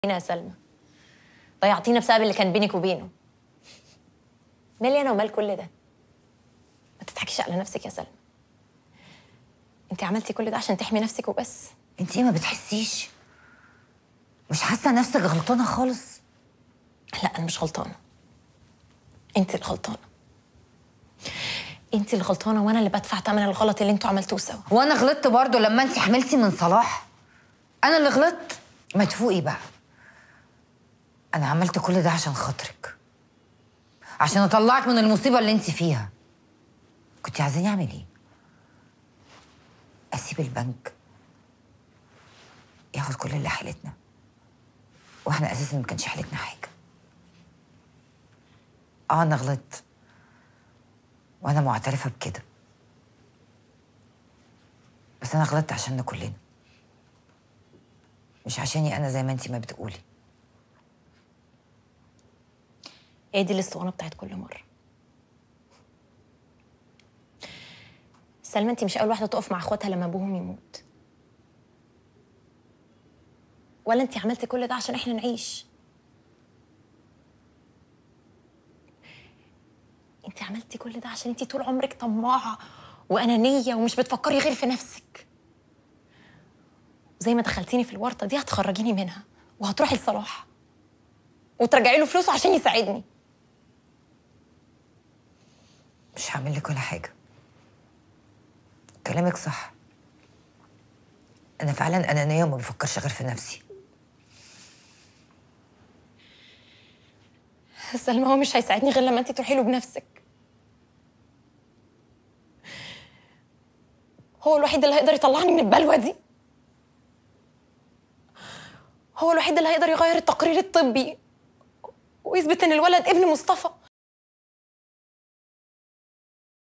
هنا يا سلمى ضيعتينا بسبب اللي كان بينك وبينه مالي انا ومال كل ده ما تضحكيش على نفسك يا سلمى انت عملتي كل ده عشان تحمي نفسك وبس انت ايه ما بتحسيش مش حاسه نفسك غلطانه خالص لا انا مش غلطانه انت اللي غلطانه انت اللي غلطانه وانا اللي بدفع ثمن الغلط اللي انتوا عملتوه سوا وانا غلطت برضو لما انت حملتي من صلاح انا اللي غلطت ما تفوقي بقى انا عملت كل ده عشان خاطرك عشان اطلعك من المصيبه اللي انت فيها كنت عايزاني اعمل ايه اسيب البنك ياخد كل اللي حيلتنا واحنا اساسا ما كانش حيلتنا حاجه اه انا غلطت وانا معترفه بكده بس انا غلطت عشاننا كلنا مش عشاني انا زي ما انتي ما بتقولي هي دي الاسطوانه بتاعت كل مره سلمى انت مش اول واحده تقف مع اخواتها لما ابوهم يموت ولا انت عملتي كل ده عشان احنا نعيش انت عملتي كل ده عشان انت طول عمرك طماعه وانانيه ومش بتفكري غير في نفسك زي ما دخلتيني في الورطه دي هتخرجيني منها وهتروحي لصلاح وترجعي له فلوسه عشان يساعدني مش هعمل لك ولا حاجه كلامك صح انا فعلا انانيه وما بفكرش غير في نفسي سلمى هو مش هيساعدني غير لما انت تروحي له بنفسك هو الوحيد اللي هيقدر يطلعني من البلوه دي هو الوحيد اللي هيقدر يغير التقرير الطبي ويثبت ان الولد ابن مصطفى